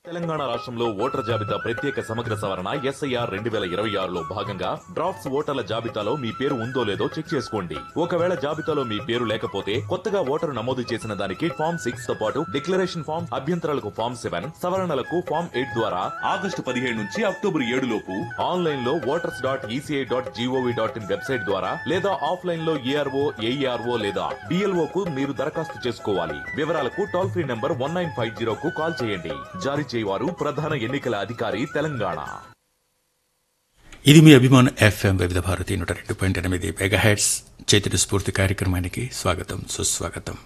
తెలంగాణ రాష్ట్రంలో ఓటర్ జాబితా ప్రత్యేక సమగ్ర సవరణ ఎస్ఐఆర్ రెండు వేల ఇరవై ఆరులో భాగంగా డ్రాఫ్ట్స్ ఓటర్ల జాబితాలో మీ పేరు ఉందో లేదో చెక్ చేసుకోండి ఒకవేళ జాబితాలో మీ పేరు లేకపోతే కొత్తగా ఓటరు నమోదు చేసిన దానికి ఫామ్ సిక్స్ తో పాటు డిక్లరేషన్ ఫామ్ అభ్యంతరాలకు ఫామ్ సెవెన్ సవరణలకు ఫామ్ ఎయిట్ ద్వారా ఆగస్టు పదిహేడు నుంచి అక్టోబర్ ఏడు లోపు ఆన్లైన్ లో voters dot ECI dot G O V dot in website ద్వారా లేదా ఆఫ్లైన్ లో ఏఆర్ఓ ఏఈఆర్ఓ లేదా డిఎల్ఓ కు మీరు దరఖాస్తు చేసుకోవాలి వివరాలకు toll free number one nine five zero కు కాల్ చేయండి జారీ చేయవారు ప్రధాన ఎన్నికల అధికారి తెలంగాణ ఇది మీ అభిమాన్ ఎఫ్ఎం వివిధ భారతి నూట రెండు పాయింట్ ఎనిమిది మెగాహెడ్స్ చేతిని స్ఫూర్తి కార్యక్రమానికి స్వాగతం సుస్వాగతం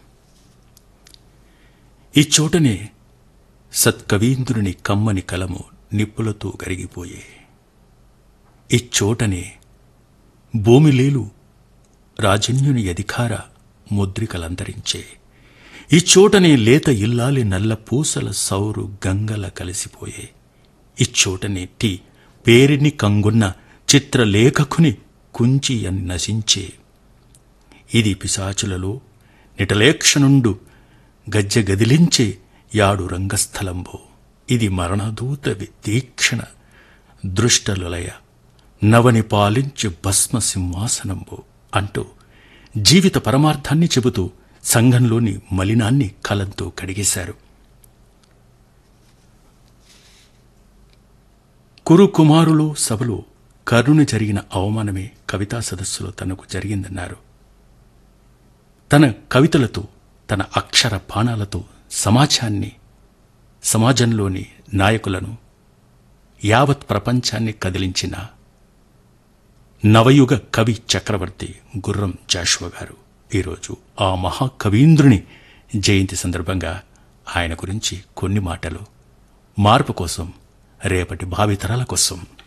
ఈ చోటనే సత్కవీంద్రుని కమ్మని కలము నిప్పులతో కరిగిపోయే ఈ చోటనే భూమిలేలు రాజన్యుని అధికార ముద్రికలంతరించే ఈ చోటనే లేత ఇల్లాలి నల్ల పూసల సౌరు గంగల కలిసిపోయే ఈ చోటనే టీ పేరిని కంగున్న చిత్రలేఖకుని కుంచి అని నశించే ఇది పిశాచులలో నిటలేక్షణుండు గజ్జె గదిలించే యాడు రంగస్థలంబో ఇది మరణదూత వితీక్షణ దృష్టలులయ నవని పాలించు భస్మ సింహాసనంబో అంటూ జీవిత పరమార్థాన్ని చెబుతూ సంఘంలోని మలినాన్ని కలంతో కడిగేశారు కురు కుమారులు సభలో కర్ణుని జరిగిన అవమానమే కవితా సదస్సులో తనకు జరిగిందన్నారు తన కవితలతో తన అక్షర బాణాలతో సమాజాన్ని సమాజంలోని నాయకులను యావత్ ప్రపంచాన్ని కదిలించిన నవయుగ కవి చక్రవర్తి గుర్రం జాషువా గారు ఈరోజు ఆ మహాకవీంద్రుని జయంతి సందర్భంగా ఆయన గురించి కొన్ని మాటలు మార్పు కోసం రేపటి భావితరాల కోసం